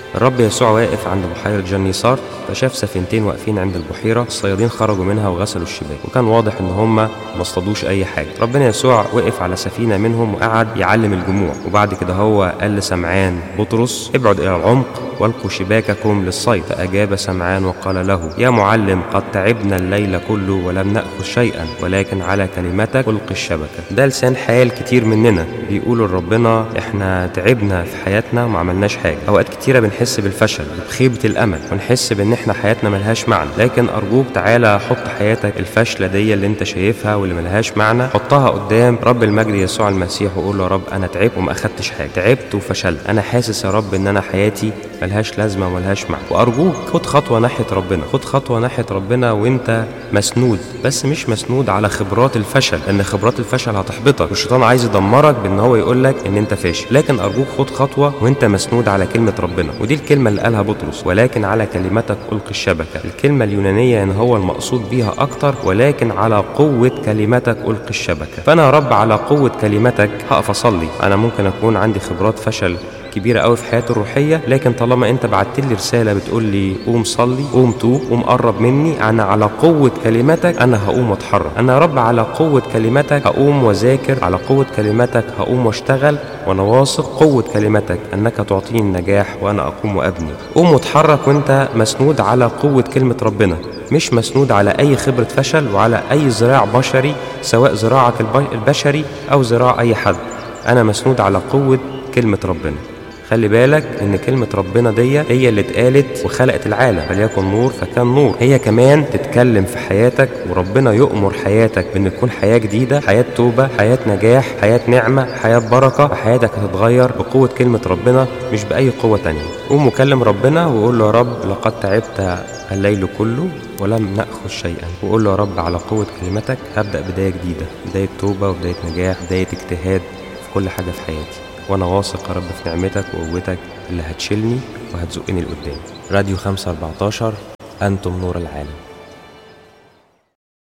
الرب يسوع واقف عند بحيرة جنيسار فشاف سفينتين واقفين عند البحيرة الصيادين خرجوا منها وغسلوا الشباك وكان واضح ان هم ما اصطادوش اي حاجة ربنا يسوع وقف على سفينة منهم وقعد يعلم الجموع وبعد كده هو قال لسمعان بطرس ابعد الى العمق والقوا شباككم للصيد فأجاب سمعان وقال له يا معلم قد تعبنا الليل كله ولم نأخذ شيئا ولكن على كلمتك ألقي الشبكة ده لسان حال كتير مننا بيقولوا لربنا احنا تعبنا في حياتنا وما عملناش حاجة أوقات كتيرة بنحس بالفشل وبخيبة الأمل ونحس بإن احنا حياتنا ملهاش معنى لكن أرجوك تعالى حط حياتك الفاشلة دي اللي انت شايفها واللي ملهاش معنى حطها قدام رب المجد يسوع المسيح وقول له يا رب أنا تعبت وما أخدتش حاجة تعبت وفشلت أنا حاسس يا رب إن أنا حياتي ملهاش لازمه وملهاش معنى وارجوك خد خطوه ناحيه ربنا خد خطوه ناحيه ربنا وانت مسنود بس مش مسنود على خبرات الفشل لان خبرات الفشل هتحبطك والشيطان عايز يدمرك بان هو يقول لك ان انت فاشل لكن ارجوك خد خطوه وانت مسنود على كلمه ربنا ودي الكلمه اللي قالها بطرس ولكن على كلمتك القي الشبكه الكلمه اليونانيه ان هو المقصود بيها اكتر ولكن على قوه كلمتك القي الشبكه فانا يا رب على قوه كلمتك هقف اصلي انا ممكن اكون عندي خبرات فشل كبيره قوي في حياتي الروحيه لكن طالما انت بعت لي رساله بتقول لي قوم صلي قوم توب قوم قرب مني انا على قوه كلمتك انا هقوم واتحرك انا يا رب على قوه كلمتك هقوم واذاكر على قوه كلمتك هقوم واشتغل وانا واثق قوه كلمتك انك تعطيني النجاح وانا اقوم وابني قوم واتحرك وانت مسنود على قوه كلمه ربنا مش مسنود على اي خبره فشل وعلى اي ذراع بشري سواء ذراعك البشري او ذراع اي حد انا مسنود على قوه كلمه ربنا خلي بالك ان كلمة ربنا دي هي اللي اتقالت وخلقت العالم فليكن نور فكان نور هي كمان تتكلم في حياتك وربنا يؤمر حياتك بان تكون حياة جديدة حياة توبة حياة نجاح حياة نعمة حياة بركة حياتك هتتغير بقوة كلمة ربنا مش بأي قوة تانية قوم وكلم ربنا وقول له يا رب لقد تعبت الليل كله ولم نأخذ شيئا وقول له يا رب على قوة كلمتك هبدأ بداية جديدة بداية توبة وبداية نجاح بداية اجتهاد في كل حاجة في حياتي وانا واثق يا رب في نعمتك وقوتك اللي هتشيلني وهتزقني لقدام راديو 514 انتم نور العالم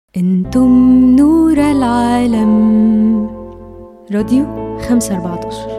انتم نور العالم راديو 514